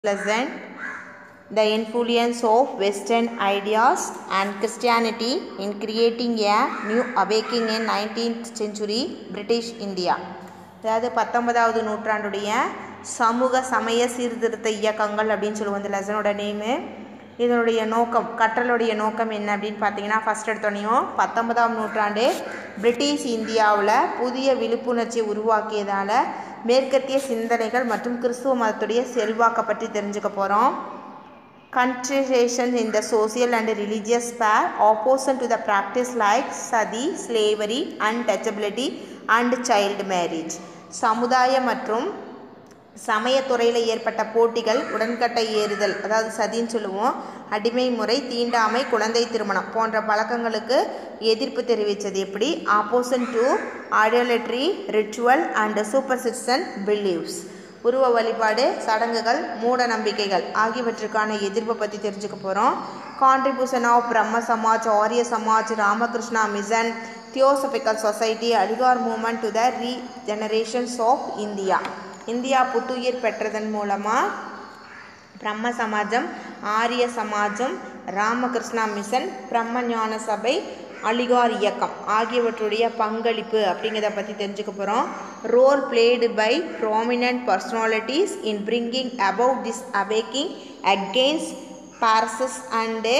lesson the influence of western ideas and christianity in creating a new awakening in 19th century british india அதாவது பத்தொன்பதாவது நூற்றாண்டுடைய சமூக சமய சீர்திருத்த இயக்கங்கள் அப்படின்னு சொல்லுவோம் இந்த லெசனோட நேமு இதனுடைய நோக்கம் கற்றலுடைய நோக்கம் என்ன அப்படின்னு பார்த்தீங்கன்னா ஃபஸ்ட் எடுத்தோடனையும் பத்தொன்பதாம் நூற்றாண்டு பிரிட்டிஷ் இந்தியாவில் புதிய விழிப்புணர்ச்சியை உருவாக்கியதால் மேற்கத்திய சிந்தனைகள் மற்றும் கிறிஸ்துவ மதத்துடைய செல்வாக்கை பற்றி தெரிஞ்சுக்க போகிறோம் concentration in the social and religious sphere opposite to the practice like sati, slavery, untouchability and child marriage. சமுதாய மற்றும் சமயத்துறையில் ஏற்பட்ட போட்டிகள் உடன்கட்டை ஏறுதல் அதாவது சதின்னு சொல்லுவோம் அடிமை முறை தீண்டாமை குழந்தை திருமணம் போன்ற பழக்கங்களுக்கு எதிர்ப்பு தெரிவித்தது எப்படி opposition to idolatry ritual and superstition beliefs உருவ வழிபாடு சடங்குகள் மூட நம்பிக்கைகள் ஆகியவற்றுக்கான எதிர்ப்பை பற்றி தெரிஞ்சுக்க போகிறோம் contribution of Brahmo Samaj Arya Samaj Ramakrishna mission theosophical society Aligarh movement to the regenerations of India India புத்துயிர் பெற்றதன் மூலமாக பிரம்ம சமாஜம் ஆரிய சமாஜம் ராமகிருஷ்ணா மிஷன் பிரம்ம ஞான சபை அலிகார் இயக்கம் ஆகியவற்றுடைய பங்களிப்பு அப்படிங்கிறத பற்றி தெரிஞ்சுக்க போகிறோம் role played by prominent personalities in bringing about this awakening against Parsis and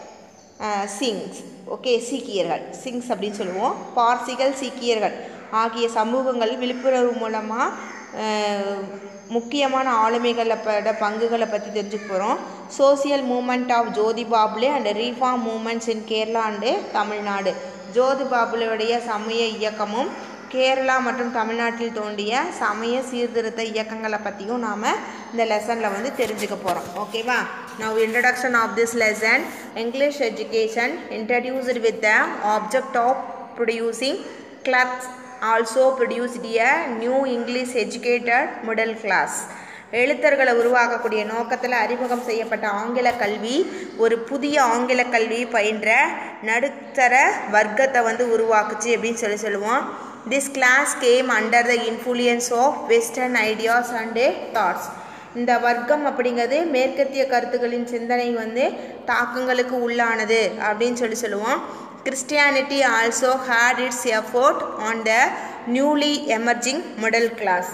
Sikhs okay சீக்கியர்கள் சிங்ஸ் அப்படின்னு சொல்லுவோம் பார்சிகள் சீக்கியர்கள் ஆகிய சமூகங்கள் விழிப்புணர்வு மூலமாக முக்கியமான ஆளுமைகளோட பங்குகளை பற்றி தெரிஞ்சுக்க போகிறோம் social movement of Jyoti Phule and reform movements in Kerala and Tamil Nadu Jyoti பாபுலேவுடைய சமய இயக்கமும் கேரளா மற்றும் தமிழ்நாட்டில் தோன்றிய சமய சீர்திருத்த இயக்கங்களை பற்றியும் நாம் இந்த லெசனில் வந்து தெரிஞ்சுக்க போகிறோம் ஓகேவா now introduction of this lesson English education introduced with the object of producing clerks also produced a new English educated middle class எழுத்தர்களை உருவாக்கக்கூடிய நோக்கத்தில் அறிமுகம் செய்யப்பட்ட ஆங்கில கல்வி ஒரு புதிய ஆங்கில கல்வி பயின்ற நடுத்தர வர்க்கத்தை வந்து உருவாக்குச்சு அப்படின்னு சொல்லி சொல்லுவோம் this class came under the influence of western ideas and thoughts இந்த வர்க்கம் அப்படிங்கிறது மேற்கத்திய கருத்துக்களின் சிந்தனை வந்து தாக்கங்களுக்கு உள்ளானது அப்படின்னு சொல்லி சொல்லுவோம் Christianity also had its effort on the newly emerging middle class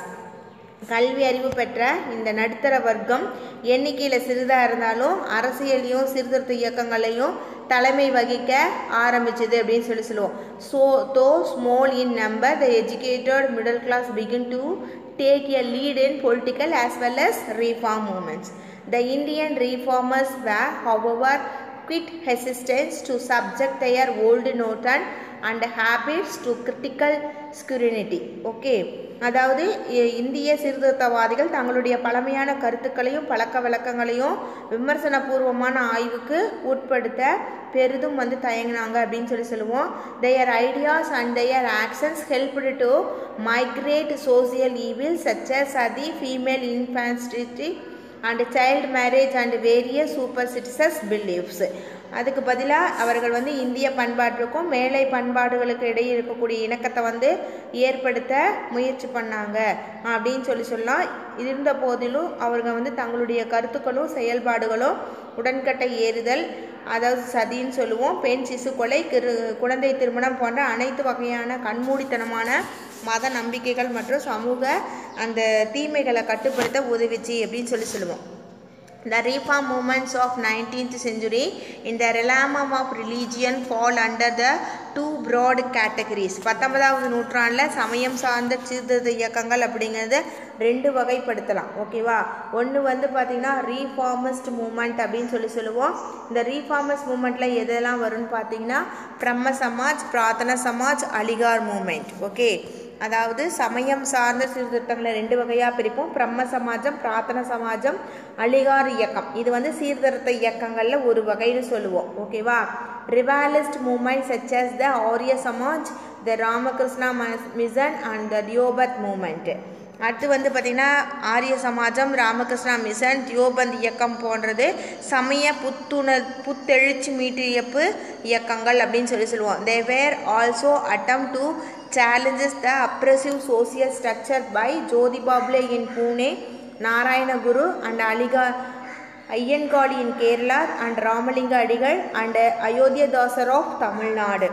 கல்வி அறிவு பெற்ற இந்த நடுத்தர வர்க்கம் எண்ணிக்கையில் சிறிதாக இருந்தாலும் அரசியலையும் சீர்திருத்த இயக்கங்களையும் தலைமை வகிக்க ஆரம்பிச்சது அப்படின்னு சொல்லி சொல்லுவோம் so though small in number the educated middle class begin to take a lead in political as well as reform movements the Indian reformers were however quit hesitance to subject their old notion and habits to critical scrutiny okay அதாவது இந்திய சீர்திருத்தவாதிகள் தங்களுடைய பழமையான கருத்துக்களையும் பழக்க வழக்கங்களையும் விமர்சனபூர்வமான ஆய்வுக்கு உட்படுத்த பெரிதும் வந்து தயங்கினாங்க அப்படின்னு சொல்லி சொல்லுவோம் their ideas and their actions helped to mitigate social evil such as sati female infanticide and child marriage and various superstitious beliefs அதுக்கு பதிலாக அவர்கள் வந்து இந்திய பண்பாட்டுக்கும் மேலை பண்பாடுகளுக்கு இடையே இருக்கக்கூடிய இணக்கத்தை வந்து ஏற்படுத்த முயற்சி பண்ணாங்க அப்படின்னு சொல்லி சொல்லலாம் இருந்த போதிலும் அவர்கள் வந்து தங்களுடைய கருத்துக்களும் செயல்பாடுகளும் உடன்கட்டை ஏறுதல் அதாவது சதின்னு சொல்லுவோம் பெண் சிசு கொலை கிரு குழந்தை திருமணம் போன்ற அனைத்து வகையான கண்மூடித்தனமான மத நம்பிக்கைகள் மற்றும் சமூக அந்த தீமைகளை கட்டுப்படுத்த உதவிச்சு அப்படின்னு சொல்லி சொல்லுவோம் The reform movements of 19th century in the realm of religion fall under the two broad categories. பத்தொன்பதாவது நூற்றாண்டில் சமயம் சார்ந்த சீர்திருத்த இயக்கங்கள் அப்படிங்கிறத ரெண்டு வகைப்படுத்தலாம் ஓகேவா ஒன்று வந்து பார்த்திங்கன்னா ரீஃபார்மஸ்ட் மூமெண்ட் அப்படின்னு சொல்லி சொல்லுவோம் இந்த ரீஃபார்மஸ்ட் மூமெண்ட்டில் எதெல்லாம் வரும்னு பார்த்தீங்கன்னா பிரம்ம சமாஜ் பிரார்த்தன சமாஜ் அலிகார் மூமெண்ட் ஓகே அதாவது சமயம் சார்ந்த சீர்திருத்தங்களை ரெண்டு வகையாக பிரிப்போம் பிரம்ம சமாஜம் பிரார்த்தன சமாஜம் அலிகார் இயக்கம் இது வந்து சீர்திருத்த இயக்கங்களில் ஒரு வகைன்னு சொல்லுவோம் ஓகேவா revivalist movement such as the Arya Samaj the Ramakrishna Mission and the Deoband movement அடுத்து வந்து பார்த்திங்கன்னா ஆரிய சமாஜம் ராமகிருஷ்ணா மிஷன் தியோபந்த் இயக்கம் போன்றது சமய புத்துணர் புத்தெழுச்சி மீட்டியப்பு இயக்கங்கள் அப்படின்னு சொல்லி சொல்லுவோம் they were also attempt to challenges the oppressive social structure by Jodi Babule in Pune Narayanaguru and அலிகா Ayyankali in Kerala and Ramalinga Adigal and அயோத்தியதாசர் of Tamil Nadu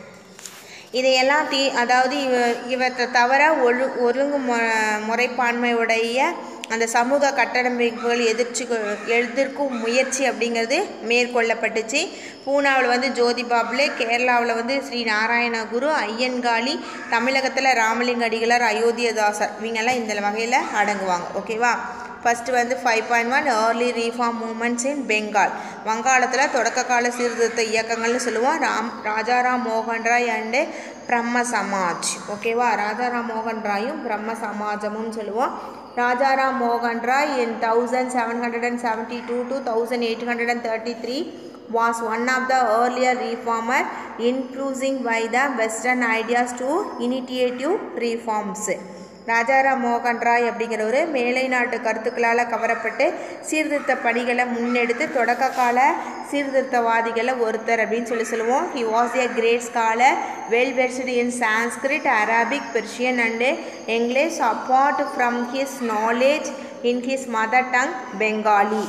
இதையெல்லாம் தீ அதாவது இவ இவற்றை தவிர ஒழு ஒழுங்கு மு முறைப்பான்மையுடைய அந்த சமூக கட்டமைப்புகள் எதிர்ச்சி எதிர்க்கும் முயற்சி அப்படிங்கிறது மேற்கொள்ளப்பட்டுச்சு பூனாவில் வந்து ஜோதி பாப்லே கேரளாவில் வந்து ஸ்ரீ நாராயணகுரு ஐயன்காளி தமிழகத்தில் ராமலிங்க அடிகளார் அயோத்தியதாசர் இவங்கெல்லாம் இந்த வகையில் அடங்குவாங்க ஓகேவா ஃபஸ்ட்டு வந்து five point one early reform movements in Bengal வங்காளத்தில் தொடக்க கால சீர்திருத்த இயக்கங்கள்னு சொல்லுவோம் ராம் ராஜாராம் மோகன் ராய் அண்டு பிரம்ம சமாஜ் ஓகேவா ராஜாராம் மோகன் ராயும் பிரம்ம சமாஜமும் சொல்லுவோம் ராஜாராம் மோகன் Roy in thousand seven hundred and seventy two to thousand eight hundred and thirty three was one of the earlier reformer influencing by the western ideas to initiative reforms Rajaram மோகன் ராய் அப்படிங்கிறவர் மேலை நாட்டு கருத்துக்களால் கவரப்பட்டு சீர்திருத்த பணிகளை முன்னெடுத்து தொடக்க கால சீர்திருத்தவாதிகளில் ஒருத்தர் அப்படின்னு சொல்லி சொல்லுவோம் he was a great scholar well versed in Sanskrit Arabic Persian and English apart from his knowledge in his mother tongue Bengali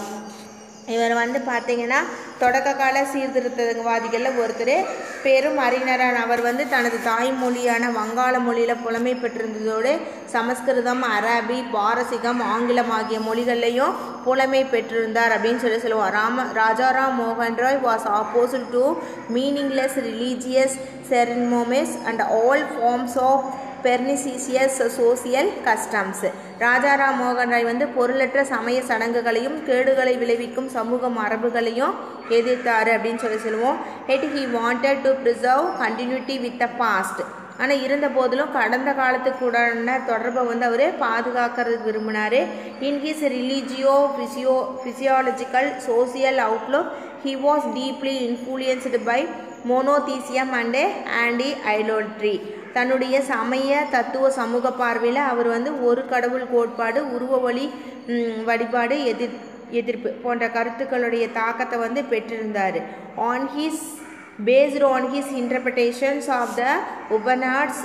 இவர் வந்து பார்த்தீங்கன்னா தொடக்க கால சீர்திருத்தவாதிகளில் ஒருத்தர் பெரும் அறிஞரான அவர் வந்து தனது தாய்மொழியான வங்காள மொழியில் புலமை பெற்றிருந்ததோடு சமஸ்கிருதம் அரபி பாரசீகம் ஆங்கிலம் ஆகிய மொழிகள்லையும் புலமை பெற்றிருந்தார் அப்படின்னு சொல்லி சொல்லுவோம் ராம ராஜாராம் மோகன் Rai was opposite to meaningless religious செரமோமிஸ் and all forms of பெர்னிசிசியஸ் social customs Rajaram மோகன் ராய் வந்து பொருளற்ற சமய சடங்குகளையும் கேடுகளை விளைவிக்கும் சமூக மரபுகளையும் எதிர்த்தார் அப்படின்னு சொல்லி சொல்லுவோம் yet he wanted to preserve continuity with the past ஆனால் இருந்த போதிலும் கடந்த காலத்துக்குடான தொடர்பை வந்து அவர் பாதுகாக்கிறதுக்கு விரும்பினார் இன் ஹிஸ் ரிலீஜியோ ஃபிசியோ philosophical social outlook he was deeply influenced by monotheism and anti idolatry தன்னுடைய சமய தத்துவ சமூக பார்வையில் அவர் வந்து ஒரு கடவுள் கோட்பாடு உருவ வழி வழிபாடு எதிர் எதிர்ப்பு போன்ற கருத்துக்களுடைய தாக்கத்தை வந்து பெற்றிருந்தார் on his based on his interpretations of the Upanishads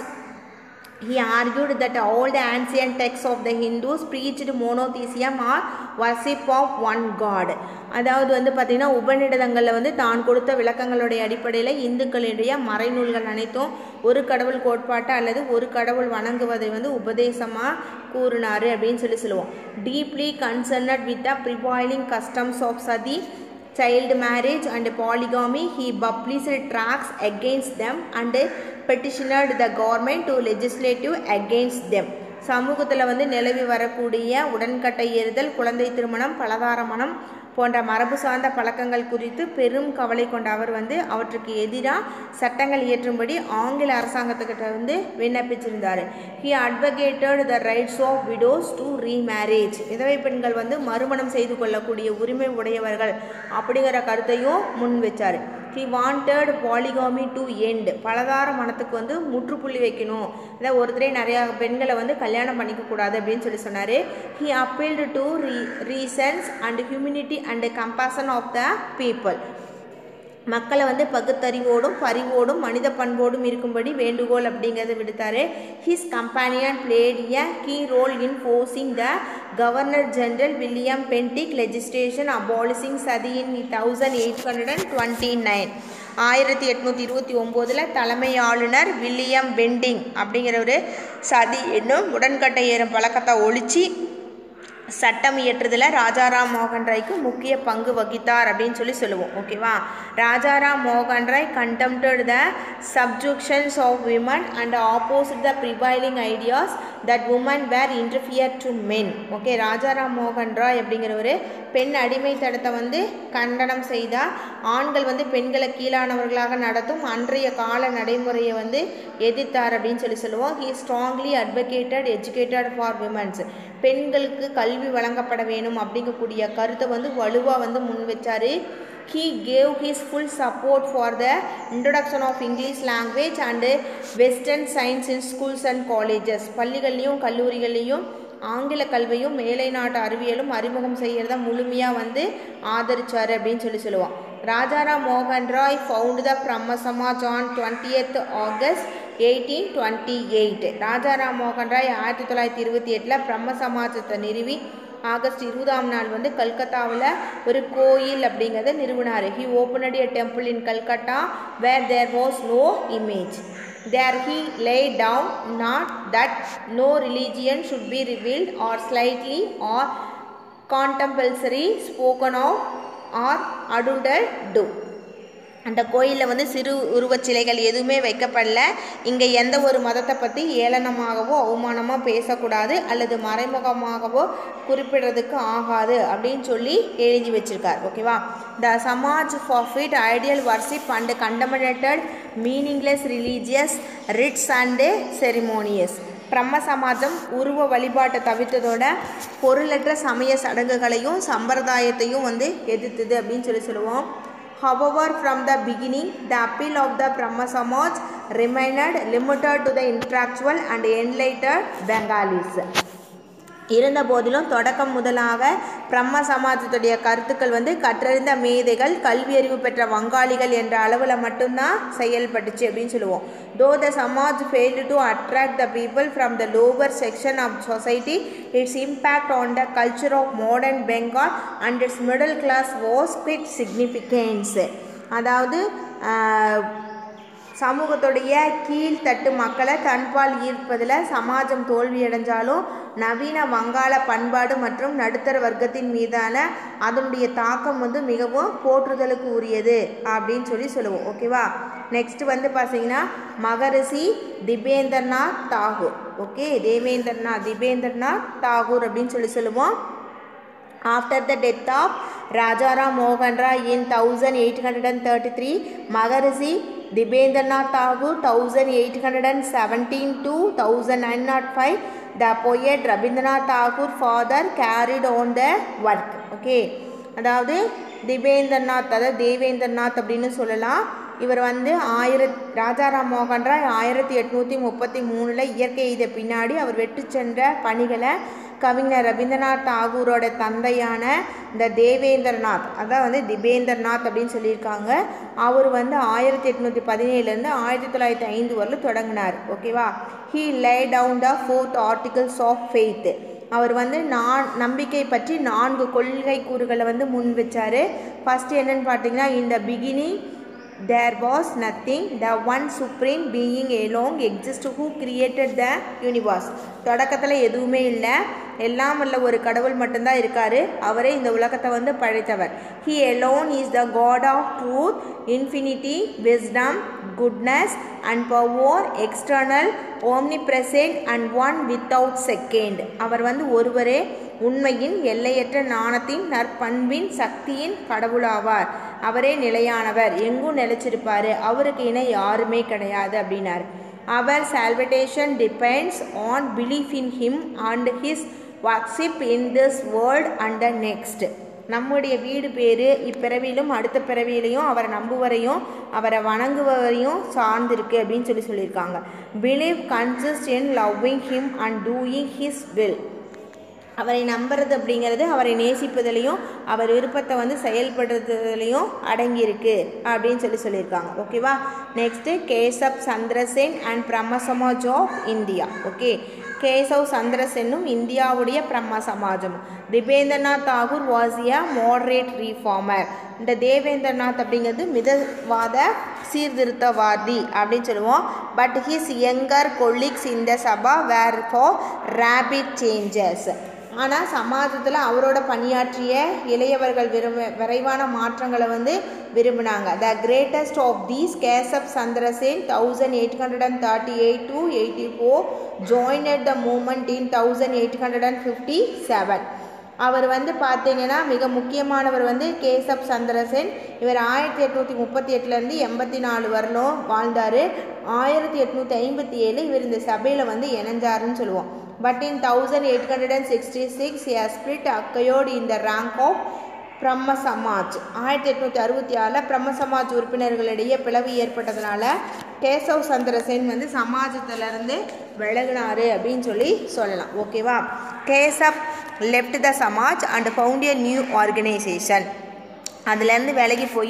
He argued that all the ancient texts of the Hindus preached monotheism or worship of one God. அதாவது வந்து பார்த்திங்கன்னா உபநிடதங்களில் வந்து தான் கொடுத்த விளக்கங்களுடைய அடிப்படையில் இந்துக்களுடைய மறைநூல்கள் அனைத்தும் ஒரு கடவுள் கோட்பாட்டை அல்லது ஒரு கடவுள் வணங்குவதை வந்து உபதேசமாக கூறினார் அப்படின்னு சொல்லி சொல்லுவோம் deeply concerned with the prevailing customs of sati child marriage and polygamy he published tracts against them and petitioned the government to legislative against them சமூகத்தில் வந்து நிலவி வரக்கூடிய உடன்கட்டை ஏறுதல் குழந்தை திருமணம் பலதார மனம் போன்ற மரபு சார்ந்த பழக்கங்கள் குறித்து பெரும் கவலை கொண்ட அவர் வந்து அவற்றுக்கு எதிராக சட்டங்கள் இயற்றும்படி ஆங்கில அரசாங்கத்துக்கிட்ட வந்து விண்ணப்பிச்சிருந்தார் he advocated the rights of widows to remarriage விதவை பெண்கள் வந்து மறுமணம் செய்து கொள்ளக்கூடிய உரிமை உடையவர்கள் அப்படிங்கிற கருத்தையும் முன் வச்சார் he wanted polygamy to end பலதார மனத்துக்கு வந்து முற்றுப்புள்ளி வைக்கணும் இல்லை ஒருத்தரே நிறையா பெண்களை வந்து கல்யாணம் பண்ணிக்க கூடாது அப்படின்னு சொல்லி சொன்னார் ஹி அப்பீல்டு டு ரீ reasons and humanity and compassion of the people மக்களை வந்து பகுத்தறிவோடும் பரிவோடும் மனித பண்போடும் இருக்கும்படி வேண்டுகோள் அப்படிங்கிறத விடுத்தார் his companion played a key role in forcing the governor general William Bentinck legislation abolishing sati in thousand eight hundred and twenty nine ஆயிரத்தி எட்நூற்றி இருபத்தி ஒம்போதில் தலைமை ஆளுநர் வில்லியம் பெண்டிங் அப்படிங்கிற ஒரு சதி என்னும் உடன்கட்டை ஏறும் பழக்கத்தை ஒழிச்சு சட்டம் இயற்றுதில் ராஜாராம் மோகன் ராய்க்கு முக்கிய பங்கு வகித்தார் அப்படின்னு சொல்லி சொல்லுவோம் ஓகேவா ராஜாராம் மோகன் ராய் கண்டெம்டட் த சப்ஜுக்ஷன்ஸ் of women and opposite the prevailing ideas that woman where interfere to men okay Rajaram மோகன் ராய் அப்படிங்கிற ஒரு பெண் அடிமைத்தனத்தை வந்து கண்டனம் செய்தால் ஆண்கள் வந்து பெண்களை கீழானவர்களாக நடத்தும் அன்றைய கால நடைமுறையை வந்து எதிர்த்தார் அப்படின்னு சொல்லி சொல்லுவோம் he strongly advocated educated for women's பெண்களுக்கு கல்வி வழங்கப்பட வேணும் அப்படிங்கக்கூடிய கருத்தை வந்து வலுவாக வந்து முன் வச்சார் he gave his full support for the introduction of English language and western science in schools and colleges பள்ளிகள்லேயும் கல்லூரிகள்லேயும் ஆங்கில கல்வியும் மேலை நாட்டு அறிவியலும் அறிமுகம் செய்கிறத முழுமையாக வந்து ஆதரிச்சார் அப்படின்னு சொல்லி சொல்லுவோம் ராஜாராம் மோகன் Rai found the Brahmo Samaj on twentieth August eighteen twenty eight Rajaram மோகன் ராய் ஆயிரத்தி தொள்ளாயிரத்தி இருபத்தி எட்டில் பிரம்ம சமாஜத்தை நிறுவி ஆகஸ்ட் இருபதாம் நாள் வந்து கல்கத்தாவில் ஒரு கோயில் அப்படிங்கிறத நிறுவினார் he opened a temple in Calcutta where there was no image There he laid down not that no religion should be revealed or slightly or contemporary spoken of or adultered do. அந்த கோயிலில் வந்து சிறு உருவச் சிலைகள் எதுவுமே வைக்கப்படல இங்கே எந்த ஒரு மதத்தை பற்றி ஏளனமாகவோ அவமானமாக பேசக்கூடாது அல்லது மறைமுகமாகவோ குறிப்பிடுறதுக்கு ஆகாது அப்படின்னு சொல்லி எழுதி வச்சிருக்கார் ஓகேவா the Samaj forbid idol worship and condemned meaningless religious rites and ceremonious Brahmo சமாஜம் உருவ வழிபாட்டை தவிர்த்ததோட பொருளற்ற சமய சடங்குகளையும் சம்பிரதாயத்தையும் வந்து எதிர்த்துது அப்படின்னு சொல்லி சொல்லுவோம் However, from the beginning, the appeal of the Brahma Samaj remained limited to the intellectual and enlightened Bengalis. இருந்த போதிலும் தொடக்கம் முதலாக பிரம்ம சமாஜத்துடைய கருத்துக்கள் வந்து கற்றறிந்த மேதைகள் கல்வியறிவு பெற்ற வங்காளிகள் என்ற அளவில் மட்டும்தான் செயல்பட்டுச்சு அப்படின்னு சொல்லுவோம் though the Samaj failed to attract the people from the lower section of society its impact on the culture of modern Bengal and its middle class was quite significance அதாவது சமூகத்துடைய கீழ்த்தட்டு மக்களை தன்பால் ஈர்ப்பதில் சமாஜம் தோல்வியடைஞ்சாலும் நவீன வங்காள பண்பாடு மற்றும் நடுத்தர வர்க்கத்தின் மீதான அதனுடைய தாக்கம் வந்து மிகவும் போற்றுதலுக்கு உரியது அப்படின்னு சொல்லி சொல்லுவோம் ஓகேவா நெக்ஸ்ட் வந்து பார்த்தீங்கன்னா மகரிஷி திபேந்திரநாத் தாகூர் ஓகே தேவேந்திரநாத் திபேந்திரநாத் தாகூர் அப்படின்னு சொல்லி சொல்லுவோம் After the death of Rajaram Mohan Rai in 1833, Maharishi Dibendranath Tagore 1817 to 1905, the poet Rabindranath Tagore father carried on the work. Okay. அதாவது திபேந்திரநாத் அதாவது தேவேந்திரநாத் அப்படின்னு சொல்லலாம் இவர் வந்து ஆயிரத் ராஜாராம் மோகன் ராய் ஆயிரத்தி எட்நூற்றி முப்பத்தி மூணில் இயற்கை எய்த பின்னாடி அவர் வெற்றி சென்ற பணிகளை கவிஞர் ரவீந்திரநாத் தாகூரோட தந்தையான இந்த தேவேந்திரநாத் அதான் வந்து திபேந்திரநாத் அப்படின்னு சொல்லியிருக்காங்க அவர் வந்து ஆயிரத்தி எட்நூற்றி பதினேழுலேருந்து ஆயிரத்தி தொள்ளாயிரத்தி ஐந்து வரலும் தொடங்கினார் ஓகேவா he lay down the fourth articles of faith அவர் வந்து நான் நம்பிக்கை பற்றி நான்கு கொள்கை கூறுகளை வந்து முன் வச்சார் ஃபஸ்ட்டு என்னன்னு பார்த்தீங்கன்னா இந்த beginning there was nothing the one supreme being alone exist who created the universe தொடக்கத்தில் எதுவுமே இல்லை எல்லாம் வல்ல ஒரு கடவுள் மட்டும்தான் இருக்கார் அவரே இந்த உலகத்தை வந்து படைத்தவர் he alone is the God of truth infinity wisdom goodness and power eternal omnipresent and one without second அவர் வந்து ஒருவரே உண்மையின் எல்லையற்ற நாணத்தின் நற்பண்பின் சக்தியின் கடவுளாவார் அவரே நிலையானவர் எங்கும் நிலைச்சிருப்பார் அவருக்கு இணை யாருமே கிடையாது அப்படின்னார் அவர் salvation depends on belief in him and his worship in this world and the next நம்முடைய வீடு பேர் இப்பிறவியிலும் அடுத்த பிறவியிலையும் அவரை நம்புவரையும் அவரை வணங்குவரையும் சார்ந்திருக்கு அப்படின்னு சொல்லி சொல்லியிருக்காங்க believe consist in loving him and doing his will அவரை நம்புறது அப்படிங்கிறது அவரை நேசிப்பதிலையும் அவர் விருப்பத்தை வந்து செயல்படுறதுலையும் அடங்கியிருக்கு அப்படின்னு சொல்லி சொல்லியிருக்காங்க ஓகேவா next Keshab Chandra Sen and Brahmo Samaj of India okay Keshav சந்திரசென்னும் இந்தியாவுடைய பிரம்ம சமாஜம் Debendranath Tagore was a moderate reformer இந்த தேவேந்திரநாத் அப்படிங்கிறது மிதவாத சீர்திருத்தவாதி அப்படின்னு சொல்லுவோம் பட் ஹிஸ் யங்கர் கொலீக்ஸ் இந்த Sabha were for rapid changes ஆனால் சமாஜத்தில் அவரோட பணியாற்றிய இளையவர்கள் விரும்ப விரைவான மாற்றங்களை வந்து விரும்பினாங்க the greatest of these Keshab Chandra Sen thousand eight hundred and thirty eight to eighty four join the movement in thousand eight hundred and fifty seven அவர் வந்து பார்த்தீங்கன்னா மிக முக்கியமானவர் வந்து கேசப் சந்திரசேன் இவர் ஆயிரத்தி எட்நூற்றி முப்பத்தி எட்டுலேருந்து எண்பத்தி நாலு வரலும் வாழ்ந்தார் ஆயிரத்தி எட்நூற்றி ஐம்பத்தி ஏழு இவர் இந்த சபையில் வந்து இணைஞ்சாருன்னு சொல்லுவோம் but in thousand eight hundred and sixty six a split அக்கையோடு இந்த ரேங்க் ஆஃப் பிரம்ம சமாஜ் ஆயிரத்தி எட்நூற்றி அறுபத்தி ஆறில் பிரம்ம சமாஜ் உறுப்பினர்களிடையே பிளவு ஏற்பட்டதுனால கேசவ் சந்திரசேன் வந்து சமாஜத்திலேருந்து விலகினாரு அப்படின்னு சொல்லி சொல்லலாம் ஓகேவா Keshab left the Samaj and found a new organisation அதுலேருந்து விலகி போய்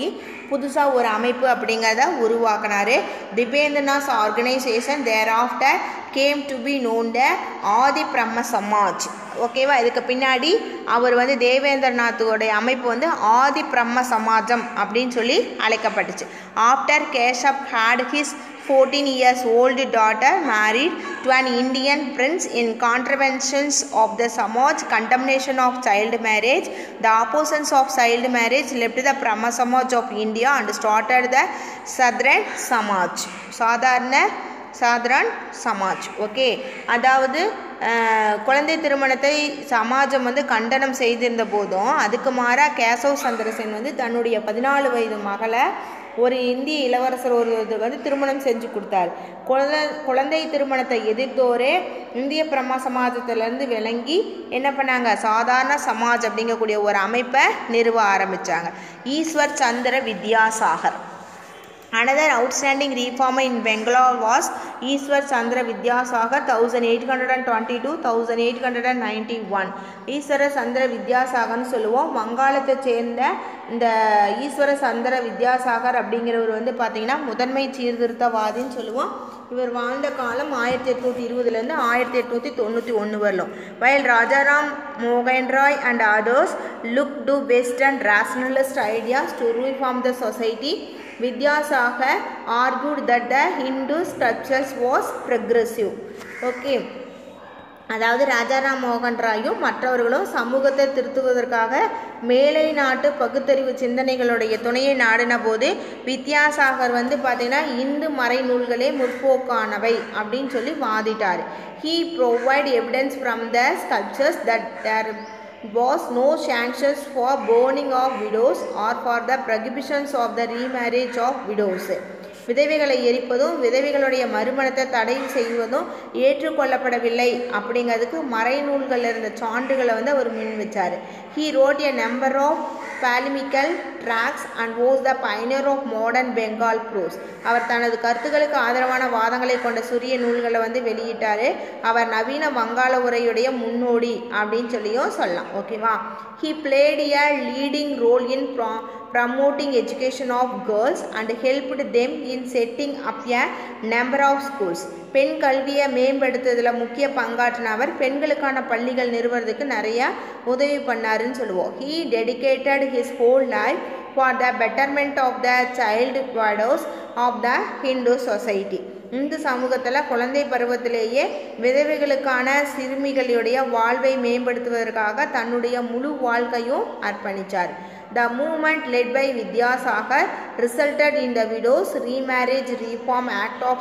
புதுசாக ஒரு அமைப்பு அப்படிங்கிறத உருவாக்குனாரு Debendranath organisation thereafter came to be known the Adi Brahmo Samaj ஓகேவா இதுக்கு பின்னாடி அவர் வந்து தேவேந்திரநாத்தோடைய அமைப்பு வந்து ஆதி பிரம்ம சமாஜம் அப்படின்னு சொல்லி அழைக்கப்பட்டுச்சு after Keshab had his 14 years old daughter married to an Indian prince in contraventions of the Samaj condemnation of child marriage. The oppositions of child marriage left the Brahma Samaj of India and started the Sadran Samaj. சாதாரண சாதரான் Samaj okay அதாவது அஹ், குழந்தை திருமணத்தை சமாஜம் வந்து கண்டனம் செய்திருந்த போதும் அதுக்கு மாறாக கேசவ் சந்திரசேன் வந்து தன்னுடைய பதினாலு வயது மகளை ஒரு இந்திய இளவரசர் ஒருவருக்கு வந்து திருமணம் செஞ்சு கொடுத்தார் குழந்தை குழந்தை திருமணத்தை எதிர்த்தோரே இந்திய பிரம்ம சமாஜத்திலேருந்து விளங்கி என்ன பண்ணாங்க சாதாரண சமாஜ் அப்படிங்கக்கூடிய ஒரு அமைப்பை நிறுவ ஆரம்பித்தாங்க ஈஸ்வர் சந்திர Vidyasagar Another outstanding reformer in Bangalore was Iswar Chandra Vidyasagar 1822 1891 ஈஸ்வர சந்திர வித்யாசாகர்னு சொல்லுவோம் வங்காளத்தை சேர்ந்த இந்த ஈஸ்வர சந்திர வித்யாசாகர் அப்படிங்கிறவர் வந்து பார்த்தீங்கன்னா முதன்மை சீர்திருத்தவாதின்னு சொல்லுவோம் இவர் வாழ்ந்த காலம் ஆயிரத்தி எட்நூற்றி இருபதுலேருந்து ஆயிரத்தி எட்நூற்றி தொண்ணூற்றி ஒன்று வரலும் வயல் ராஜாராம் மோகன் Roy and others look to best and rationalist ideas to reform the society Vidyasagar argued that the Hindu sculptures was progressive. Okay. அதாவது ராஜாராம் மோகன் ராயும் மற்றவர்களும் சமூகத்தை திருத்துவதற்காக மேலை நாட்டு பகுத்தறிவு சிந்தனைகளுடைய துணையை நாடின போது வித்யாசாகர் வந்து பார்த்தீங்கன்னா இந்து மறைநூல்களே முற்போக்கானவை அப்படின்னு சொல்லி வாதிட்டார் he provide evidence from the scriptures that there was no sanctions for burning of widows or for the prohibitions of the remarriage of widows விதவைகளை எரிப்பதும் விதவைகளுடைய மறுமணத்தை தடை செய்வதும் ஏற்றுக்கொள்ளப்படவில்லை அப்படிங்கிறதுக்கு மறைநூல்களில் இருந்த சான்றுகளை வந்து அவர் முன் வச்சார் he wrote a number of polemical tracts and was the pioneer of modern Bengal prose அவர் தனது கருத்துக்களுக்கு ஆதரவான வாதங்களை கொண்ட சிறிய நூல்களை வந்து வெளியிட்டார் அவர் நவீன வங்காள உரையுடைய முன்னோடி அப்படின்னு சொல்லியும் சொல்லலாம் ஓகேவா he played a leading role in ப்ரா promoting education of girls and helped them in setting up a number of schools பெண் கல்வியை மேம்படுத்துறதுல முக்கிய பங்காற்றின அவர் பெண்களுக்கான பள்ளிகள் நிறுவறதுக்கு நிறைய உதவி பண்ணாருன்னு சொல்லுவோம் he dedicated his whole life for the betterment of the child widows of the Hindu society இந்து சமூகத்தில் குழந்தை பருவத்திலேயே விதவைகளுக்கான சிறுமிகளுடைய வாழ்வை மேம்படுத்துவதற்காக தன்னுடைய முழு வாழ்க்கையும் அர்ப்பணித்தார் The movement led by Vidyasagar resulted in the Widows Remarriage Reform Act of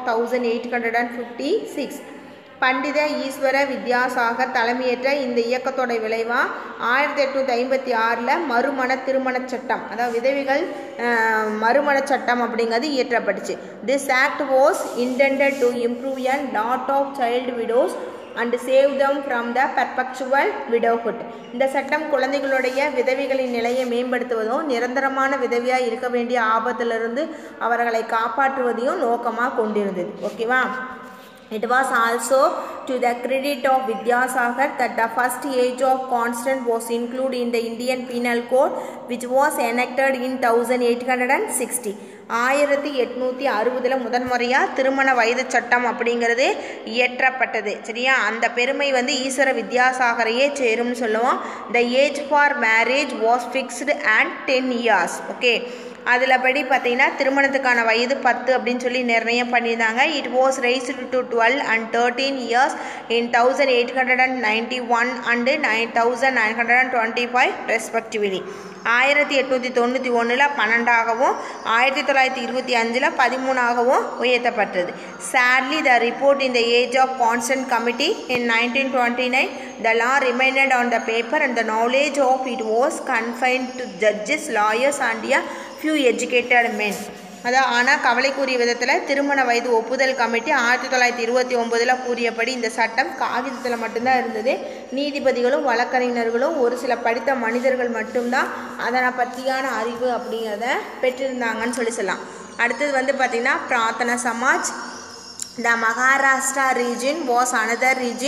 1856. பண்டித ஈஸ்வர வித்யாசாகர் தலைமையேற்ற இந்த இயக்கத்தோட விளைவாக ஆயிரத்தி எட்நூற்றி ஐம்பத்தி ஆறில் மறுமண திருமணச் சட்டம் அதாவது விதவைகள் அஹ், மறுமணச் சட்டம் அப்படிங்கிறது இயற்றப்பட்டுச்சு this act was intended to improve and lot of child widows and save them from the perpetual widowhood இந்த சட்டம் குழந்தைகளுடைய விதவைகளின் நிலையை மேம்படுத்துவதும் நிரந்தரமான விதவியாக இருக்க வேண்டிய ஆபத்திலிருந்து அவர்களை காப்பாற்றுவதையும் நோக்கமாக கொண்டிருந்தது ஓகேவா It was also to the credit of Vidyasagar that the first age of constant was included in the Indian Penal Code which was enacted in 1860. ஆயிரத்தி எட்நூற்றி அறுபதில் முதன்முறையாக திருமண வயது சட்டம் அப்படிங்கிறது இயற்றப்பட்டது சரியா அந்த பெருமை வந்து ஈஸ்வர வித்யாசாகரையே சேரும்னு சொல்லுவோம் the age for marriage was fixed and ten years okay அதில் படி பார்த்தீங்கன்னா திருமணத்துக்கான வயது பத்து அப்படின்னு சொல்லி நிர்ணயம் பண்ணியிருந்தாங்க it was raised to twelve and thirteen years in thousand eight hundred and ninety one and nine thousand nine hundred and twenty five respectively ஆயிரத்தி எட்நூற்றி தொண்ணூற்றி ஒன்றில் பன்னெண்டாகவும் ஆயிரத்தி தொள்ளாயிரத்தி இருபத்தி அஞ்சில் பதிமூணாகவும் உயர்த்தப்பட்டது sadly the report in the age of consent committee in nineteen twenty nine the law remained on the paper and the knowledge of it was confined to judges lawyers and a few educated men அதான் ஆனால் கவலைக்குரிய விதத்தில் திருமண வயது ஒப்புதல் committee ஆயிரத்தி தொள்ளாயிரத்தி இருபத்தி ஒம்போதில் கூறியபடி இந்த சட்டம் காகிதத்தில் மட்டும்தான் இருந்தது நீதிபதிகளும் வழக்கறிஞர்களும் ஒரு சில படித்த மனிதர்கள் மட்டும்தான் அதனை பற்றியான அறிவு அப்படிங்கிறத பெற்றிருந்தாங்கன்னு சொல்லி சொல்லலாம் அடுத்தது வந்து பார்த்திங்கன்னா Prarthana Samaj The Maharashtra region was another region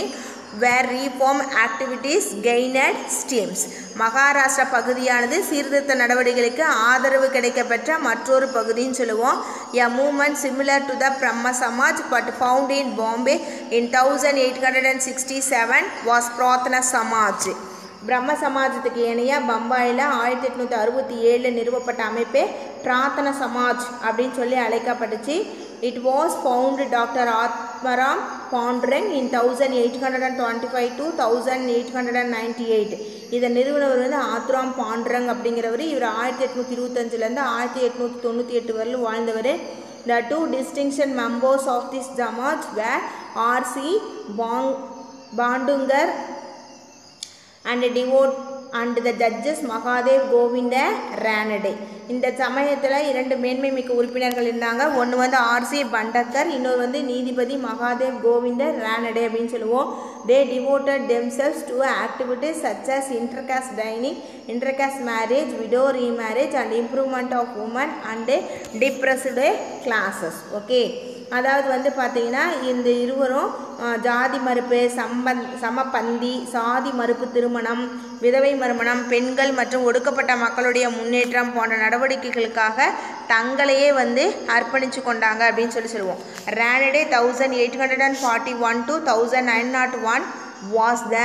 where reform activities gained steams Maharashtra பகுதியானது சீர்திருத்த நடவடிக்கைகளுக்கு ஆதரவு கிடைக்கப்பெற்ற மற்றொரு பகுதின்னு சொல்லுவோம் a movement similar to the Brahmo Samaj but found in Bombay in thousand eight hundred and sixty seven was Prarthana Samaj Brahmo சமாஜத்துக்கு இணையாக பம்பாயில் ஆயிரத்தி எட்நூற்றி அறுபத்தி ஏழில் நிறுவப்பட்ட அமைப்பே பிரார்த்தன சமாஜ் அப்படின்னு சொல்லி அழைக்கப்பட்டுச்சு it was found doctor Atmaram Pandurang in thousand eight hundred and twenty five to thousand eight hundred and ninety eight இதை நிறுவனவர் வந்து ஆத்ராம் பாண்ட்ரங் அப்படிங்கிறவர் இவர் ஆயிரத்தி எட்நூற்றி இருபத்தஞ்சிலேருந்து ஆயிரத்தி எட்நூற்றி தொண்ணூற்றி எட்டு வரலும் வாழ்ந்தவர் the two distinction members of this Samaj were R C பாங் பாண்டுங்கர் அண்ட் டிவோட் and the judges Mahadev Govind Ranade இந்த சமயத்தில் இரண்டு மேன்மை மிக்க உறுப்பினர்கள் இருந்தாங்க ஒன்று வந்து ஆர்சி பண்டக்கர் இன்னொரு வந்து நீதிபதி மகாதேவ் கோவிந்த ரேனடே அப்படின்னு சொல்லுவோம் they devoted themselves to activities such as intercaste dining intercaste marriage widow remarriage and improvement of women and depressed classes okay அதாவது வந்து பார்த்தீங்கன்னா இந்த இருவரும் ஜாதி மறுப்பு சம்பந் சமபந்தி சாதி மறுப்பு திருமணம் விதவை மறுமணம் பெண்கள் மற்றும் ஒடுக்கப்பட்ட மக்களுடைய முன்னேற்றம் போன்ற நடவடிக்கைகளுக்காக தங்களையே வந்து அர்ப்பணித்து கொண்டாங்க அப்படின்னு சொல்லி சொல்லுவோம் Ranade thousand eight hundred and forty one to thousand nine nought one was the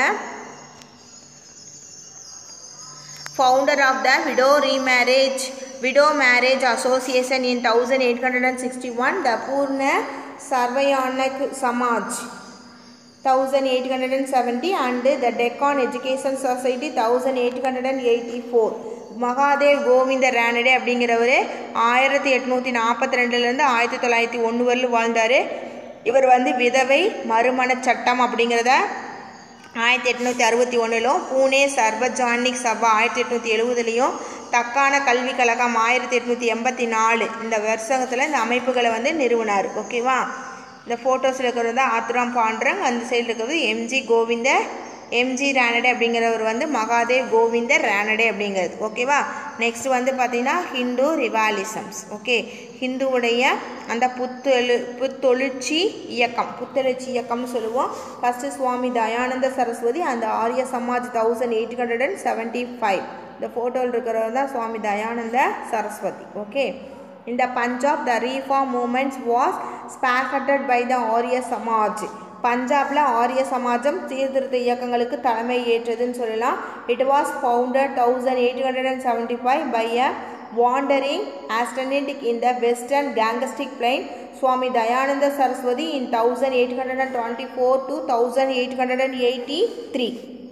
founder of the widow remarriage widow marriage association in 1861 the purna sarvayanak samaj 1870 and the deccan education society 1884 Mahadev Govind Ranade அப்படிங்கிறவர் ஆயிரத்தி எட்நூற்றி நாற்பத்தி ரெண்டுலேருந்து ஆயிரத்தி தொள்ளாயிரத்தி ஒன்று வரலும் வாழ்ந்தார் இவர் வந்து விதவை மறுமண சட்டம் அப்படிங்கிறத ஆயிரத்தி எட்நூற்றி அறுபத்தி ஒன்றிலும் பூனே சர்வஜானிக் சபா ஆயிரத்தி எட்நூற்றி எழுபதுலேயும் தக்கான கல்விக் கழகம் ஆயிரத்தி எட்நூற்றி எண்பத்தி நாலு இந்த வருஷத்தில் இந்த அமைப்புகளை வந்து நிறுவனார் ஓகேவா இந்த ஃபோட்டோஸில் இருக்கிறது வந்து ஆத்ராம் பாண்ட்ரங் அந்த சைடில் இருக்கிறது எம்ஜி கோவிந்த எம்ஜி ரானடே அப்படிங்கிறவர் வந்து மகாதேவ் கோவிந்த ரானடே அப்படிங்கிறது ஓகேவா நெக்ஸ்ட் வந்து பார்த்தீங்கன்னா ஹிந்து ரிவாலிசம்ஸ் ஓகே ஹிந்துவுடைய அந்த புத்தெழு புத்தொழிற்சி இயக்கம் புத்தெழுச்சி இயக்கம்னு சொல்லுவோம் ஃபஸ்ட்டு சுவாமி தயானந்த சரஸ்வதி அந்த Arya Samaj thousand eight hundred and seventy five இந்த ஃபோட்டோவில் இருக்கிறவர் தான் சுவாமி தயானந்த சரஸ்வதி ஓகே இந்த Punjab the reform movements was spearheaded by the Arya Samaj பஞ்சாபில் ஆரிய சமாஜம் சீர்திருத்த இயக்கங்களுக்கு தலைமை ஏற்றதுன்னு சொல்லலாம் it was founded thousand eight hundred and seventy five by a wandering ascetic in the western Gangetic plain Swami Dayananda Saraswati in thousand eight hundred and twenty four to thousand eight hundred and eighty three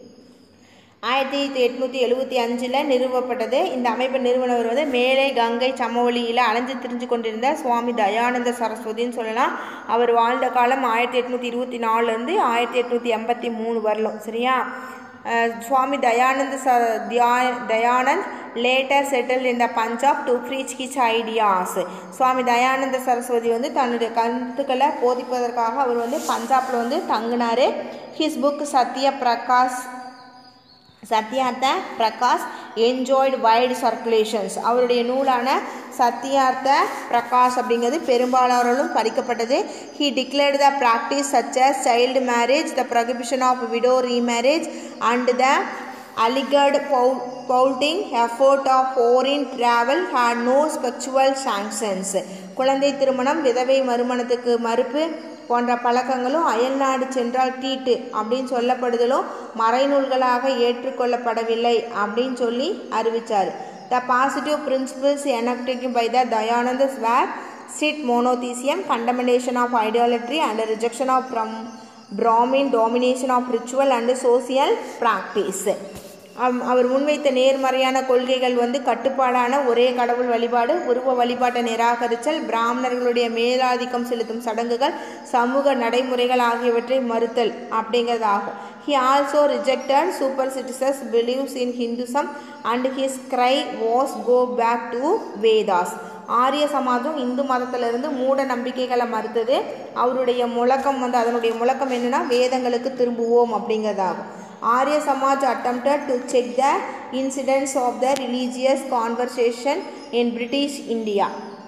ஆயிரத்தி எட்நூற்றி எழுபத்தி அஞ்சில் நிறுவப்பட்டது இந்த அமைப்பு நிறுவனவர் வந்து மேலே கங்கை சமவெளியில் அலைஞ்சு திரிஞ்சு கொண்டிருந்த சுவாமி தயானந்த சரஸ்வதின்னு சொல்லலாம் அவர் வாழ்ந்த காலம் ஆயிரத்தி எட்நூற்றி இருபத்தி நாலுலேருந்து ஆயிரத்தி எட்நூற்றி எண்பத்தி மூணு வரலும் சரியா சுவாமி தயானந்த ச தியா தயானந்த் லேட்டர் செட்டில் இந்த Punjab to preach his ideas Swami Dayananda Saraswati வந்து தன்னுடைய கருத்துக்களை போதிப்பதற்காக அவர் வந்து பஞ்சாபில் வந்து தங்கினார் his book Satya Prakash Satyarth Prakash enjoyed wide circulations அவருடைய நூலான சத்யார்த்த பிரகாஷ் அப்படிங்கிறது பெரும்பாலானவர்களும் படிக்கப்பட்டது he declared the practice such as child marriage the prohibition of widow remarriage and the alleged பவு polluting effort of foreign travel had no ஸ்பெக்சுவல் சாங்ஷன்ஸ் குழந்தை திருமணம் விதவை மறுமணத்துக்கு மறுப்பு போன்ற பழக்கங்களும் அயல்நாடு சென்றால் தீட்டு அப்படின்னு சொல்லப்படுதலும் மறைநூல்களாக ஏற்றுக்கொள்ளப்படவில்லை அப்படின்னு சொல்லி அறிவித்தார் the positive principles enacting by the Dayananda's were strict monotheism condemnation of idolatry and rejection of ப்ரம் Brahmin domination of ritual and social practice அவர் முன்வைத்த நேர்மறையான கொள்கைகள் வந்து கட்டுப்பாடான ஒரே கடவுள் வழிபாடு உருவ வழிபாட்டை நிராகரித்தல் பிராமணர்களுடைய மேலாதிக்கம் செலுத்தும் சடங்குகள் சமூக நடைமுறைகள் ஆகியவற்றை மறுத்தல் அப்படிங்கிறது ஆகும் he also rejected superstitious beliefs in Hinduism and his cry was go back to Vedas Arya சமாஜம் இந்து மதத்திலிருந்து மூட நம்பிக்கைகளை மறுத்தது அவருடைய முழக்கம் வந்து அதனுடைய முழக்கம் என்னென்னா வேதங்களுக்கு திரும்புவோம் அப்படிங்கிறதாகும் ஆரிய Samaj attempted to check the incidents of the religious conversation in British India.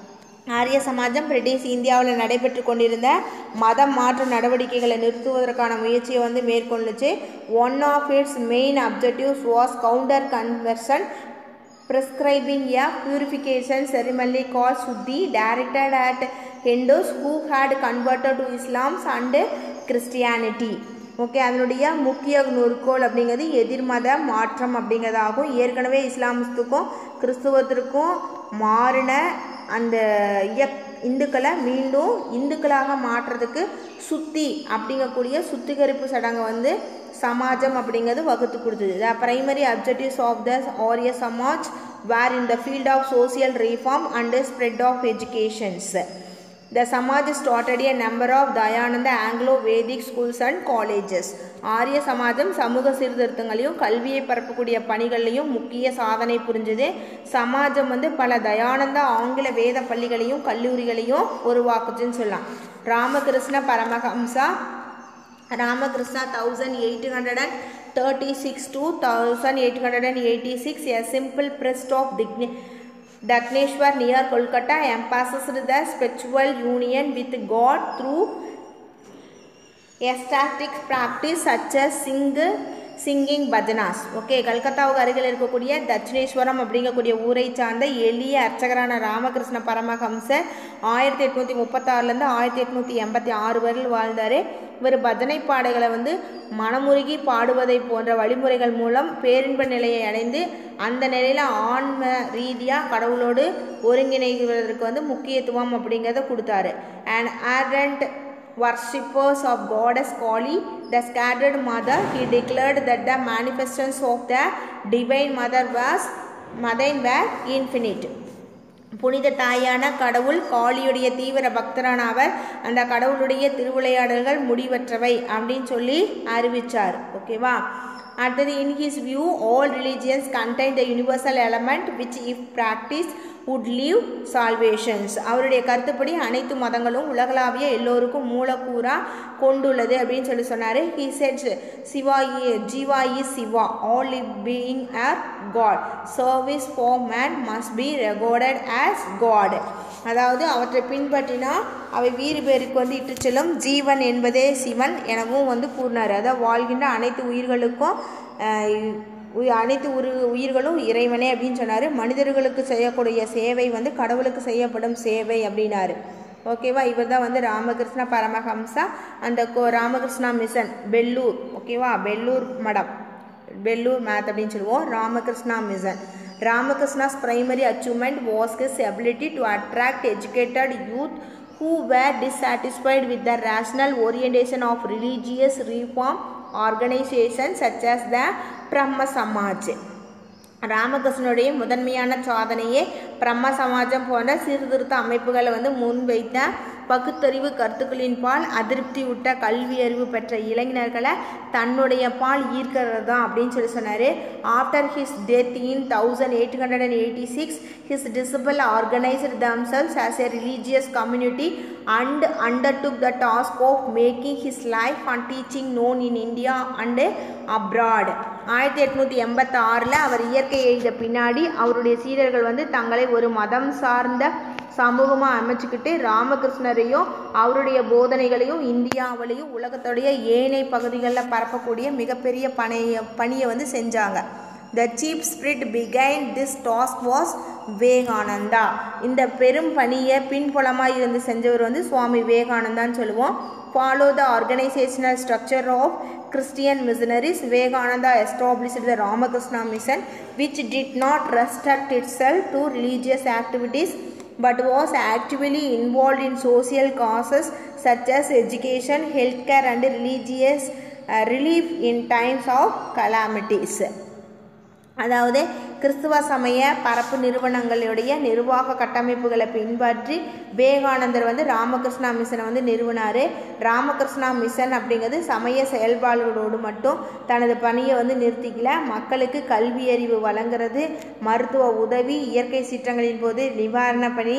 ஆரிய சமாஜம் பிரிட்டிஷ் இந்தியாவில் நடைபெற்று கொண்டிருந்த மதம் மாற்று நடவடிக்கைகளை நிறுத்துவதற்கான முயற்சியை வந்து மேற்கொண்டுச்சு one of its main objectives was counter conversion prescribing a purification ceremony called Suddhi directed at Hindus who had converted to Islam and Christianity. Okay அதனுடைய முக்கிய நுற்கோள் அப்படிங்கிறது எதிர்மத மாற்றம் அப்படிங்கிறதாகும் ஏற்கனவே இஸ்லாமத்துக்கும் கிறிஸ்துவத்திற்கும் மாறின அந்த இயக் இந்துக்களை மீண்டும் இந்துக்களாக மாற்றுறதுக்கு சுத்தி அப்படிங்கக்கூடிய சுத்திகரிப்பு சடங்கை வந்து சமாஜம் அப்படிங்கிறது வகுத்து கொடுத்தது the primary objectives of the Arya Samaj were in the field of social reform and spread of educations the Samaj started a number of Dayananda Anglo Vedic schools and colleges Arya சமாஜம் சமூக சீர்திருத்தங்களையும் கல்வியை பரப்பக்கூடிய பணிகள்லையும் முக்கிய சாதனை புரிஞ்சது சமாஜம் வந்து பல தயானந்த ஆங்கில வேத பள்ளிகளையும் கல்லூரிகளையும் உருவாக்குச்சுன்னு சொல்லலாம் Ramakrishna Paramahamsa Ramakrishna thousand eight hundred and thirty six to thousand eight hundred and eighty six a simple priest of டிக்னி Dagneshwar near Kolkata emphasized the spiritual union with God through ecstatic practice such as sing, singing bhajans okay கல்கத்தாவுக்கு அருகில் இருக்கக்கூடிய தட்சிணேஸ்வரம் அப்படிங்கக்கூடிய ஊரை சார்ந்த எளிய அர்ச்சகரான ராமகிருஷ்ண பரமஹம்சர் ஆயிரத்தி எட்நூற்றி முப்பத்தாறுலேருந்து ஆயிரத்தி எட்நூற்றி எண்பத்தி ஆறு வரையில் வாழ்ந்தார் இவர் பஜனை பாடல்களை வந்து மனமுருகி பாடுவதை போன்ற வழிமுறைகள் மூலம் பேரின்ப நிலையை அடைந்து அந்த நிலையில் ஆன்ம ரீதியாக கடவுளோடு ஒருங்கிணைவதற்கு வந்து முக்கியத்துவம் அப்படிங்கிறத கொடுத்தாரு and ardent worshippers of goddess Kali, the scattered mother, he declared that the manifestations of the divine mother was mother were infinite. புனித தாயான கடவுள் காளியுடைய தீவிர பக்தரான அவர் அந்த கடவுளுடைய திருவிளையாடல்கள் முடிவற்றவை அப்படின்னு சொல்லி அறிவிச்சார் ஓகேவா அடுத்தது in his view all religions contain the universal element which if practice would leave salvations அவருடைய கருத்துப்படி அனைத்து மதங்களும் உலகளாவிய எல்லோருக்கும் மூலக்கூறா கொண்டுள்ளது அப்படின்னு சொல்லி சொன்னார் ஹி செட்ஸ் Shiva Jiva is Shiva all live being are god service for man must be regarded as god அதாவது அவற்றை பின்பற்றினா அவை வீறு பேருக்கு வந்து இட்டு செல்லும் ஜீவன் என்பதே சிவன் எனவும் வந்து கூறினார் அதாவது வாழ்கின்ற அனைத்து உயிர்களுக்கும் உய் அனைத்து உரு உயிர்களும் இறைவனே அப்படின்னு சொன்னார் மனிதர்களுக்கு செய்யக்கூடிய சேவை வந்து கடவுளுக்கு செய்யப்படும் சேவை அப்படின்னாரு ஓகேவா இவர் தான் வந்து ராமகிருஷ்ண பரமஹம்சா அந்த கோ ராமகிருஷ்ணா மிஷன் பெல்லூர் ஓகேவா பெல்லூர் மடம் பெல்லூர் மேத் அப்படின்னு சொல்லுவோம் Ramakrishna mission Ramakrishna's primary achievement was his ability to attract educated youth who were dissatisfied with the rational orientation of religious reform organizations such as the பிரம்ம சமாஜ் ராமகிருஷ்ணனுடைய முதன்மையான சாதனையே பிரம்ம சமாஜம் போன்ற சீர்திருத்த அமைப்புகளை வந்து முன்வைத்த பகுத்தறிவு கருத்துக்களின் பால் அதிருப்தி விட்ட கல்வி அறிவு பெற்ற இளைஞர்களை தன்னுடைய பால் ஈர்க்கிறது தான் அப்படின்னு சொல்லி சொன்னார் after his death in thousand eight hundred and eighty six his disciple organised themselves as a religious community and undertook the task of making his life and teaching known in India and abroad ஆயிரத்தி எட்நூற்றி எண்பத்தி ஆறில் அவர் இயற்கை எழுத பின்னாடி அவருடைய சீடர்கள் வந்து தங்களை ஒரு மதம் சார்ந்த சமூகமாக அமைச்சுக்கிட்டு ராமகிருஷ்ணரையும் அவருடைய போதனைகளையும் இந்தியாவிலையும் உலகத்துடைய ஏனைய பகுதிகளில் பரப்பக்கூடிய மிகப்பெரிய பணியை பணியை வந்து செஞ்சாங்க த சீப் ஸ்பிரிட் பிகைன் திஸ் டாஸ்க் வாஸ் விவேகானந்தா இந்த பெரும் பணியை பின்புலமாக இருந்து செஞ்சவர் வந்து சுவாமி விவேகானந்தான்னு சொல்லுவோம் follow the organisational structure of Christian missionaries, Vivekananda established the Ramakrishna mission, which did not restrict itself to religious activities but was actively involved in social causes such as education, healthcare, and religious uh, relief in times of calamities. அதாவது கிறிஸ்துவ சமய பரப்பு நிறுவனங்களுடைய நிர்வாக கட்டமைப்புகளை பின்பற்றி விவேகானந்தர் வந்து ராமகிருஷ்ணா மிஷனை வந்து நிறுவனார் Ramakrishna mission அப்படிங்கிறது சமய செயல்பாடுகளோடு மட்டும் தனது பணியை வந்து நிறுத்திக்கல மக்களுக்கு கல்வி அறிவு வழங்குறது மருத்துவ உதவி இயற்கை சீற்றங்களின் போது நிவாரண பணி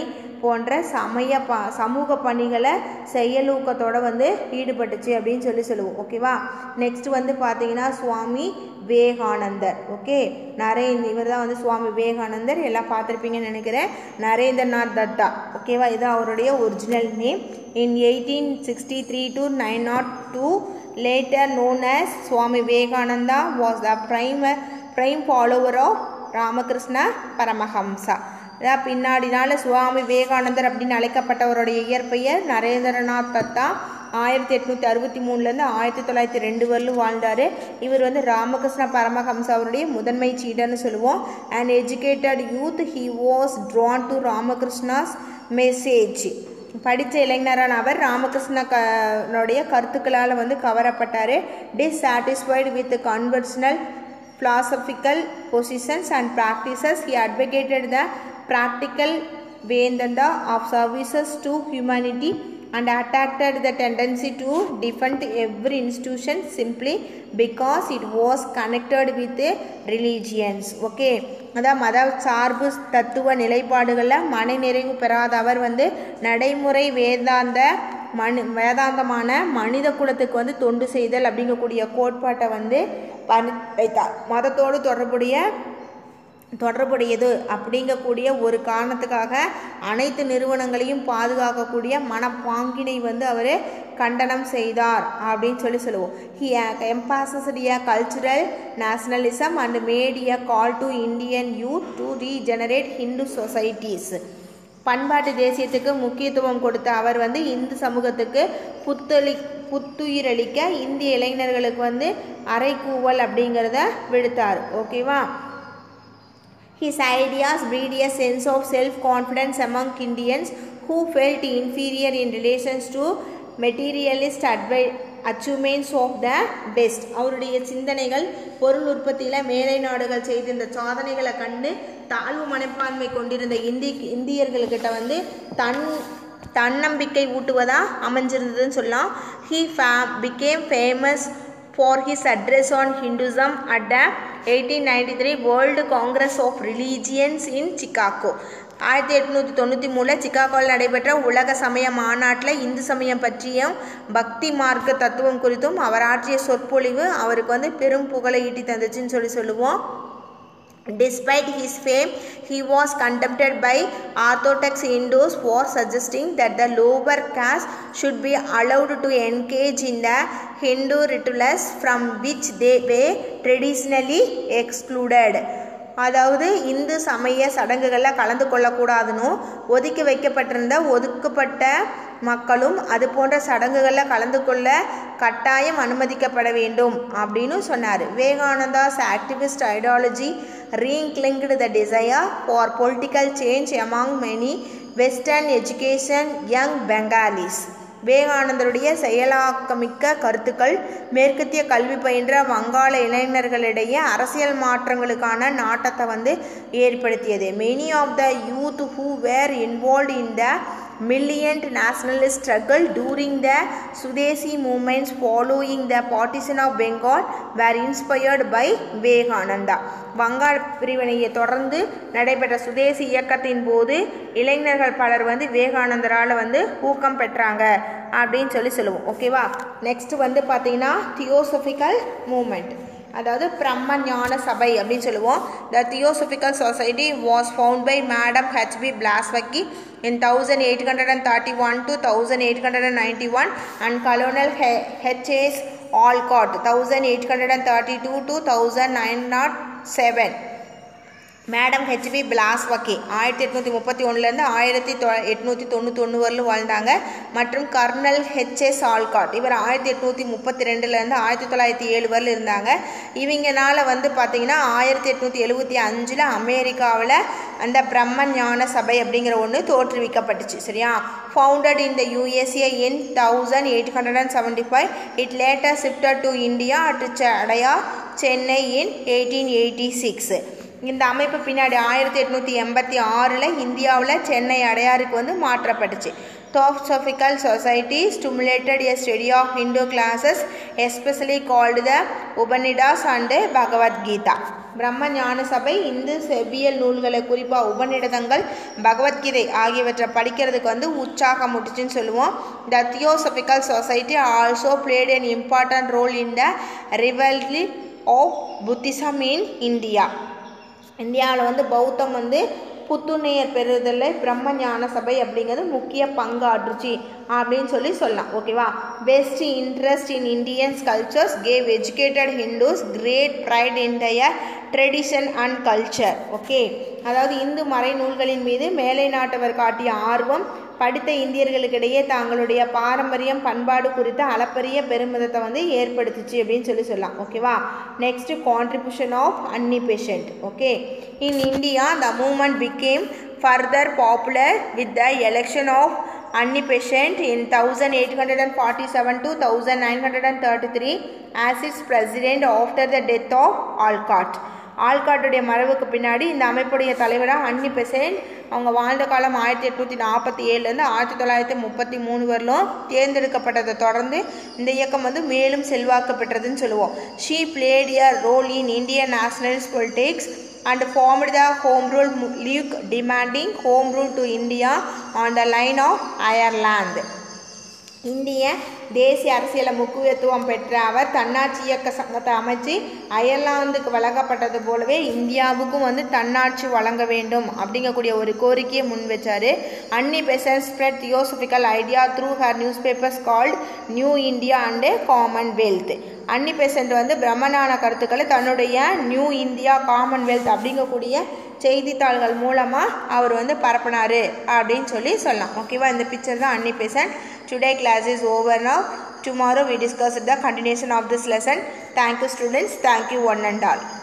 போன்ற சமய ப சமூக பணிகளை செயலூக்கத்தோட வந்து ஈடுபட்டுச்சு அப்படின்னு சொல்லி சொல்லுவோம் ஓகேவா நெக்ஸ்ட் வந்து பார்த்தீங்கன்னா சுவாமி விவேகானந்தர் ஓகே நரேந்த் இவர் தான் வந்து சுவாமி விவேகானந்தர் எல்லாம் பார்த்துருப்பீங்கன்னு நினைக்கிறேன் நரேந்திரநாத் தத்தா ஓகேவா இது அவருடைய original name in eighteen sixty three to nine nought two later known as Swami Vivekananda was the prime prime follower of Ramakrishna Paramahamsa அதாவது பின்னாடினால சுவாமி விவேகானந்தர் அப்படின்னு அழைக்கப்பட்டவருடைய இயற்பெயர் நரேந்திரநாத் தத்தா ஆயிரத்தி எட்நூற்றி அறுபத்தி மூணுலேருந்து ஆயிரத்தி தொள்ளாயிரத்தி ரெண்டு வரலும் வாழ்ந்தார் இவர் வந்து ராமகிருஷ்ண பரமஹம்சா அவருடைய முதன்மை சீடர்னு சொல்லுவோம் and educated youth he was drawn to Ramakrishna's message படித்த இளைஞரான அவர் ராமகிருஷ்ணனுடைய கருத்துக்களால் வந்து கவரப்பட்டார் dissatisfied with conventional philosophical positions and practices he advocated the practical vedanta of services to humanity and attacked the tendency to defend every institution simply because it was connected with religions okay அதான் மத சார்பு தத்துவ நிலைப்பாடுகளில் மன நிறைவு பெறாத அவர் வந்து நடைமுறை வேதாந்த மனு வேதாந்தமான மனித குலத்துக்கு வந்து தொண்டு செய்தல் அப்படிங்கக்கூடிய கோட்பாட்டை வந்து பணி வைத்தார் மதத்தோடு தொடர்புடைய தொடர்புடையது அப்படிங்கக்கூடிய ஒரு காரணத்துக்காக அனைத்து நிறுவனங்களையும் பாதுகாக்கக்கூடிய மனப்பாங்கினை வந்து அவர் கண்டனம் செய்தார் அப்படின்னு சொல்லி சொல்லுவோம் he emphasised a cultural nationalism and made a call to Indian youth to regenerate Hindu societies பண்பாட்டு தேசியத்துக்கு முக்கியத்துவம் கொடுத்த அவர் வந்து இந்து சமூகத்துக்கு புத்தளி புத்துயிரளிக்க இந்திய இளைஞர்களுக்கு வந்து அரைக்கூவல் அப்படிங்கிறத விடுத்தார் ஓகேவா His ideas breed a sense of self-confidence among Indians who felt inferior in relations to materialist advi- achievements of the best. அவருடைய சிந்தனைகள் பொருள் உற்பத்தியில் மேலை நாடுகள் செய்திருந்த சாதனைகளை கண்டு தாழ்வு மனப்பான்மை கொண்டிருந்த இந்தி இந்தியர்கள்கிட்ட வந்து தன் தன்னம்பிக்கை ஊட்டுவதாக அமைஞ்சிருந்ததுன்னு சொல்லலாம் ஹீ ஃபே became famous for his address on Hinduism at the 1893 World Congress of Religions in Chicago. ஆயிரத்தி எட்நூற்றி தொண்ணூற்றி மூணில் சிக்காகோவில் நடைபெற்ற உலக சமய மாநாட்டில் இந்து சமயம் பற்றியும் பக்தி மார்க்க தத்துவம் குறித்தும் அவர் ஆற்றிய சொற்பொழிவு அவருக்கு வந்து பெரும் புகழை ஈட்டி தந்துச்சுன்னு சொல்லி சொல்லுவோம் Despite his fame, he was condemned by Orthodox Hindus for suggesting that the lower caste should be allowed to engage in the Hindu rituals from which they were traditionally excluded. அதாவது இந்து சமய சடங்குகளில் கலந்து கொள்ளக்கூடாதுன்னு ஒதுக்கி வைக்கப்பட்டிருந்த ஒதுக்கப்பட்ட மக்களும் அது போன்ற சடங்குகளில் கலந்து கொள்ள கட்டாயம் அனுமதிக்கப்பட வேண்டும் அப்படின்னு சொன்னார் Vivekananda's activist ideology rekindled the desire for political change among many western education young Bengalis விவேகானந்தருடைய செயலாக்கமிக்க கருத்துக்கள் மேற்கத்திய கல்வி பயின்ற வங்காள இளைஞர்களிடையே அரசியல் மாற்றங்களுக்கான நாட்டத்தை வந்து ஏற்படுத்தியது many of the youth who were involve in the militant nationalist struggle during the Sudesi movements following the partition of Bengal were inspired by Vivekananda. வங்காள பிரிவினையை தொடர்ந்து நடைபெற்ற சுதேசி இயக்கத்தின் போது இளைஞர்கள் பலர் வந்து விவேகானந்தரால் வந்து ஊக்கம் பெற்றாங்க அப்படின்னு சொல்லி சொல்லுவோம் ஓகேவா நெக்ஸ்ட் வந்து பார்த்தீங்கன்னா தியோசபிக்கல் மூமெண்ட் அதாவது பிரம்ம ஞான சபை அப்படின்னு சொல்லுவோம் the theosophical society was found by madam HP Blavatsky in 1831 to 1891 and Colonel H.S. Alcott 1832 to 1907 madam HP Blavatsky ஆயிரத்தி எட்நூற்றி முப்பத்தி ஒன்றுலேருந்து ஆயிரத்தி தொ எட்நூற்றி தொண்ணூற்றி ஒன்று வரலும் வாழ்ந்தாங்க மற்றும் கர்னல் ஹெச்எஸ் ஆல்காட் இவர் ஆயிரத்தி எட்நூற்றி முப்பத்தி ரெண்டுலேருந்து ஆயிரத்தி தொள்ளாயிரத்தி ஏழு வரலும் இருந்தாங்க இவங்கனால வந்து பார்த்திங்கன்னா ஆயிரத்தி எட்நூற்றி எழுபத்தி அஞ்சில் அமெரிக்காவில் அந்த பிரம்ம ஞான சபை அப்படிங்கிற ஒன்று தோற்றுவிக்கப்பட்டுச்சு சரியா founded in the USA in thousand eight hundred and seventy five it later shifted to India at Adyar Chennai in eighteen eighty six இந்த அமைப்பு பின்னாடி ஆயிரத்தி எட்நூற்றி எண்பத்தி ஆறில் இந்தியாவில் சென்னை அடையாருக்கு வந்து மாற்றப்பட்டுச்சு Theosophical Society stimulated a study of Hindu classes, especially called the Upanishads and Bhagavad Gita. பிரம்ம ஞான சபை இந்து செவ்வியல் நூல்களை குறிப்பாக உபநிடதங்கள் பகவத்கீதை ஆகியவற்றை படிக்கிறதுக்கு வந்து உற்சாகம் முட்டுச்சுன்னு சொல்லுவோம் the theosophical society also played an important role in the rivalry of Buddhism in India இந்தியாவில் வந்து பௌத்தம் வந்து புத்துணர்ச்சியர் பெறுதலில் பிரம்ம ஞான சபை அப்படிங்கிறது முக்கிய பங்காற்றுச்சு அப்படின்னு சொல்லி சொல்லலாம் ஓகேவா Besant interest in Indians cultures gave educated Hindus great pride in their tradition and culture okay அதாவது இந்து மறைநூல்களின் மீது மேலை நாட்டவர் காட்டிய ஆர்வம் படித்த இந்தியர்களுக்கிடையே தங்களுடைய பாரம்பரியம் பண்பாடு குறித்த அளப்பரிய பெருமிதத்தை வந்து ஏற்படுத்துச்சு அப்படின்னு சொல்லி சொல்லலாம் ஓகேவா next contribution of Annie Besant okay in India the movement became further popular with the election of Annie Besant in thousand eight hundred and forty seven to thousand nine hundred and thirty three as its president after the death of Olcott ஆல்காட்டுடைய மறைவுக்கு பின்னாடி இந்த அமைப்புடைய தலைவராக அன்னி பெசன்ட் அவங்க வாழ்ந்த காலம் ஆயிரத்தி எட்நூற்றி நாற்பத்தி ஏழுலேருந்து ஆயிரத்தி தொள்ளாயிரத்தி முப்பத்தி மூணு வரலும் தேர்ந்தெடுக்கப்பட்டதை தொடர்ந்து இந்த இயக்கம் வந்து மேலும் செல்வாக்கு பெற்றதுன்னு சொல்லுவோம் she played a role in Indian nationalist politics and formed the Home Rule League demanding Home Rule to India on the line of Ireland. இந்திய தேசிய அரசியல முக்கியத்துவம் பெற்ற அவர் தன்னாட்சி இயக்க சங்கத்தை அமைச்சு அயர்லாந்துக்கு வழங்கப்பட்டது போலவே இந்தியாவுக்கும் வந்து தன்னாட்சி வழங்க வேண்டும் அப்படிங்கக்கூடிய ஒரு கோரிக்கையை முன் வச்சாரு Annie Besant spread theosophical idea through her newspapers called New India and Commonwealth Annie Besant வந்து பிரம்மனான கருத்துக்களை தன்னுடைய நியூ இந்தியா காமன்வெல்த் அப்படிங்கக்கூடிய செய்தித்தாள்கள் மூலமாக அவர் வந்து பரப்புனார் அப்படின்னு சொல்லி சொல்லலாம் ஓகேவா இந்த பிக்சர் தான் Annie Besant today class is over now tomorrow we discuss the continuation of this lesson thank you students thank you one and all